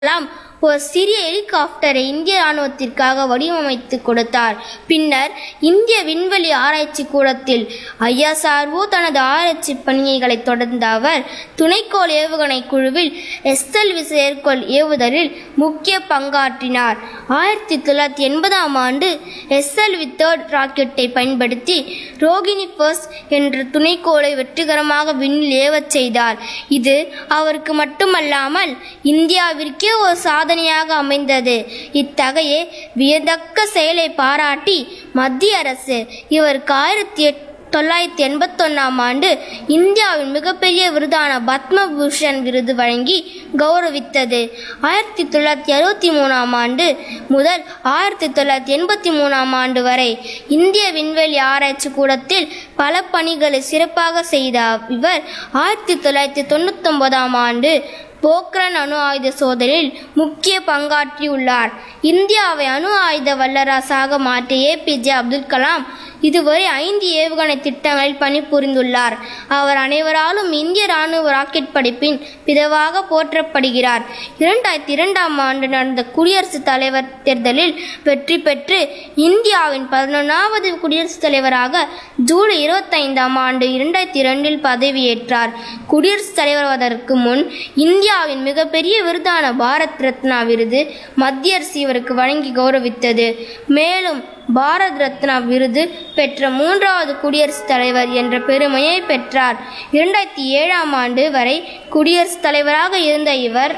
கலாம் ஒரு சிறிய ஹெலிகாப்டரை இந்திய ராணுவத்திற்காக வடிவமைத்து கொடுத்தார் பின்னர் இந்திய விண்வெளி ஆராய்ச்சி கூடத்தில் ஐஎஸ்ஆர்ஓ தனது ஆராய்ச்சி பணிகளை தொடர்ந்த அவர் துணைக்கோள் ஏவுகணை குழுவில் எஸ்எல்வி செயற்கோள் ஏவுதலில் முக்கிய பங்காற்றினார் ஆயிரத்தி தொள்ளாயிரத்தி எண்பதாம் ஆண்டு எஸ்எல்வி தேர்ட் ராக்கெட்டை பயன்படுத்தி ரோகிணி ஃபர்ஸ்ட் என்ற துணைக்கோளை வெற்றிகரமாக விண்ணில் ஏவச் செய்தார் இது அவருக்கு மட்டுமல்லாமல் இந்தியாவிற்கே ஒரு சாதனையாக அமைந்தது இத்தகைய வியத்தக்க செயலை பாராட்டி மத்திய அரசு இவருக்கு ஆயிரத்தி எட் தொள்ளாயிரத்தி எண்பத்தொன்னாம் ஆண்டு இந்தியாவின் மிகப்பெரிய விருதான பத்ம பூஷன் விருது வழங்கி கௌரவித்தது ஆயிரத்தி தொள்ளாயிரத்தி அறுபத்தி மூணாம் ஆண்டு முதல் ஆயிரத்தி தொள்ளாயிரத்தி எண்பத்தி மூணாம் ஆண்டு வரை இந்திய விண்வெளி ஆராய்ச்சி கூடத்தில் பல பணிகளை சிறப்பாக செய்த இவர் ஆயிரத்தி தொள்ளாயிரத்தி தொண்ணூத்தொன்பதாம் ஆண்டு போக்ரான் அணு ஆயுத சோதனையில் முக்கிய பங்காற்றியுள்ளார் இந்தியாவை அணு ஆயுத வல்லரசாக மாற்றிய ஏபிஜே அப்துல் கலாம் இதுவரை ஐந்து ஏவுகணை திட்டங்களில் பணிபுரிந்துள்ளார் அவர் அனைவராலும் இந்திய ராணுவ ராக்கெட் படிப்பின் பிதவாக போற்றப்படுகிறார் இரண்டாயிரத்தி இரண்டாம் ஆண்டு நடந்த குடியரசுத் தலைவர் தேர்தலில் வெற்றி பெற்று இந்தியாவின் பதினொன்றாவது குடியரசுத் தலைவராக ஜூலை இருபத்தைந்தாம் ஆண்டு இரண்டாயிரத்தி இரண்டில் பதவியேற்றார் குடியரசுத் தலைவராவதற்கு முன் இந்தியாவின் மிகப்பெரிய விருதான பாரத் ரத்னா விருது மத்திய அரசு இவருக்கு வழங்கி கௌரவித்தது மேலும் பாரத் ரத்னா விருது பெற்ற மூன்றாவது குடியரசுத் தலைவர் என்ற பெருமையை பெற்றார் இரண்டாயிரத்தி ஏழாம் ஆண்டு வரை குடியரசுத் தலைவராக இருந்த இவர்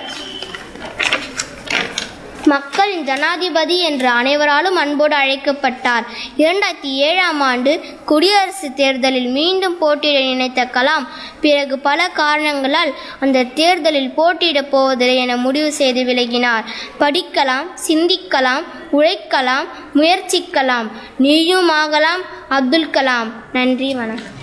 மக்களின் ஜனாதிபதி என்று அனைவராலும் அன்போடு அழைக்கப்பட்டார் இரண்டாயிரத்தி ஏழாம் ஆண்டு குடியரசு தேர்தலில் மீண்டும் போட்டியிட நினைத்த கலாம் பிறகு பல காரணங்களால் அந்த தேர்தலில் போட்டியிடப் போவதில்லை என முடிவு செய்து விலகினார் படிக்கலாம் சிந்திக்கலாம் உழைக்கலாம் முயற்சிக்கலாம் நீயும் ஆகலாம் அப்துல் கலாம் நன்றி வணக்கம்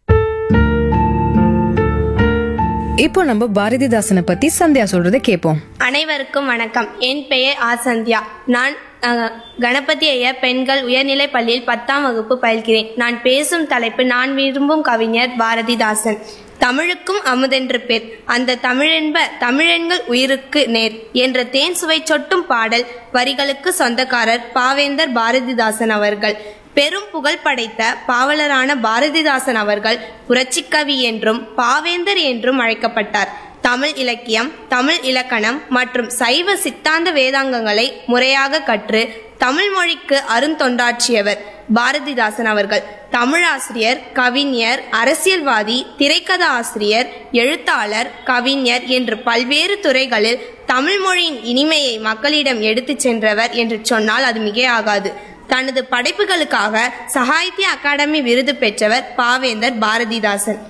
இப்போ நம்ம பாரதிதாசனை பத்தி சந்தியா சொல்றத கேட்போம் அனைவருக்கும் வணக்கம் என் பெயர் ஆசந்தியா நான் அஹ், கணபதி ஐயர் பெண்கள் உயர்நிலைப் பள்ளியில் பத்தாம் வகுப்பு பயில்கிறேன் நான் பேசும் தலைப்பு நான் விரும்பும் கவிஞர் பாரதிதாசன் தமிழுக்கும் அமுதென்று பேர் அந்த தமிழென்ப தமிழெண்கள் உயிருக்கு நேர் என்ற தேன் சுவை சொட்டும் பாடல் வரிகளுக்கு சொந்தக்காரர் பாவேந்தர் பாரதிதாசன் அவர்கள் பெரும் புகழ் படைத்த பாவலரான பாரதிதாசன் அவர்கள் புரட்சிக்கவி என்றும் பாவேந்தர் என்றும் அழைக்கப்பட்டார் தமிழ் இலக்கியம் தமிழ் இலக்கணம் மற்றும் சைவ சித்தாந்த வேதாங்கங்களை முறையாக கற்று தமிழ் மொழிக்கு அருந்தொண்டாற்றியவர் பாரதிதாசன் அவர்கள் தமிழாசிரியர் கவிஞர் அரசியல்வாதி திரைக்கதை ஆசிரியர் எழுத்தாளர் கவிஞர் என்று பல்வேறு துறைகளில் தமிழ் மொழியின் இனிமையை மக்களிடம் எடுத்துச் சென்றவர் என்று சொன்னால் அது மிகையாகாது தனது படைப்புகளுக்காக சகாயத்திய அகாடமி விருது பெற்றவர் பாவேந்தர் பாரதிதாசன்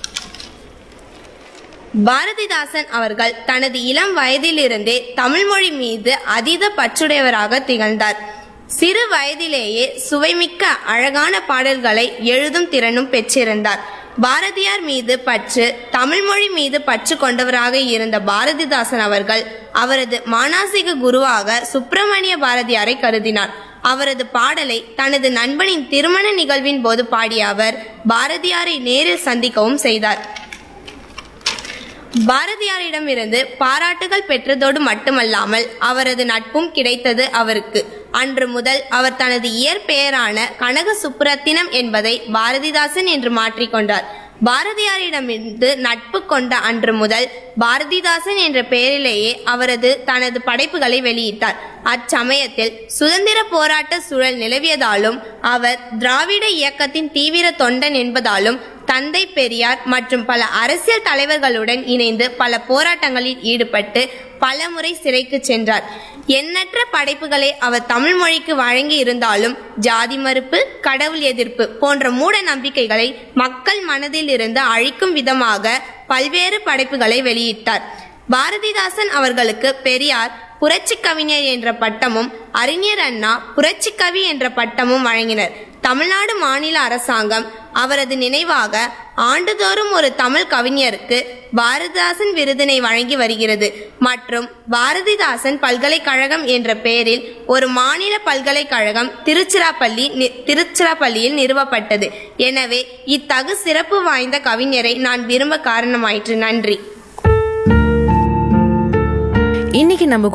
பாரதிதாசன் அவர்கள் தனது இளம் வயதிலிருந்தே தமிழ்மொழி மீது அதீத பற்றுடையவராக திகழ்ந்தார் சிறு வயதிலேயே சுவைமிக்க அழகான பாடல்களை எழுதும் திறனும் பெற்றிருந்தார் பாரதியார் மீது பற்று தமிழ்மொழி மீது பற்று கொண்டவராக இருந்த பாரதிதாசன் அவர்கள் அவரது மானாசிக குருவாக சுப்பிரமணிய பாரதியாரை கருதினார் அவரது பாடலை தனது நண்பனின் திருமண நிகழ்வின் போது பாடிய அவர் பாரதியாரை நேரில் சந்திக்கவும் செய்தார் பாரதியாரிடமிருந்து பாராட்டுகள் பெற்றதோடு மட்டுமல்லாமல் அவரது நட்பும் கிடைத்தது அவருக்கு அன்று முதல் அவர் தனது இயற்பெயரான கனக சுப்புரத்தினம் என்பதை பாரதிதாசன் என்று மாற்றிக்கொண்டார் பாரதியாரிடமிருந்து நட்பு கொண்ட அன்று முதல் பாரதிதாசன் என்ற பெயரிலேயே அவரது தனது படைப்புகளை வெளியிட்டார் அச்சமயத்தில் சுதந்திர போராட்ட சூழல் நிலவியதாலும் அவர் திராவிட இயக்கத்தின் தீவிர தொண்டன் என்பதாலும் தந்தை பெரியார் மற்றும் பல அரசியல் தலைவர்களுடன் இணைந்து பல போராட்டங்களில் ஈடுபட்டு பல முறை சிறைக்கு சென்றார் எண்ணற்ற படைப்புகளை அவர் தமிழ் மொழிக்கு வழங்கி இருந்தாலும் ஜாதி மறுப்பு கடவுள் எதிர்ப்பு போன்ற மூட நம்பிக்கைகளை மக்கள் மனதில் இருந்து அழிக்கும் விதமாக பல்வேறு படைப்புகளை வெளியிட்டார் பாரதிதாசன் அவர்களுக்கு பெரியார் புரட்சி கவிஞர் என்ற பட்டமும் அறிஞர் அண்ணா புரட்சி கவி என்ற பட்டமும் வழங்கினர் தமிழ்நாடு மாநில அரசாங்கம் அவரது நினைவாக ஆண்டுதோறும் ஒரு தமிழ் கவிஞருக்கு பாரதிதாசன் விருதினை வழங்கி வருகிறது மற்றும் பாரதிதாசன் பல்கலைக்கழகம் என்ற பெயரில் ஒரு மாநில பல்கலைக்கழகம் திருச்சிராப்பள்ளி நி- திருச்சிராப்பள்ளியில் நிறுவப்பட்டது எனவே இத்தகு சிறப்பு வாய்ந்த கவிஞரை நான் விரும்ப காரணமாயிற்று நன்றி இன்னைக்கு நம்ம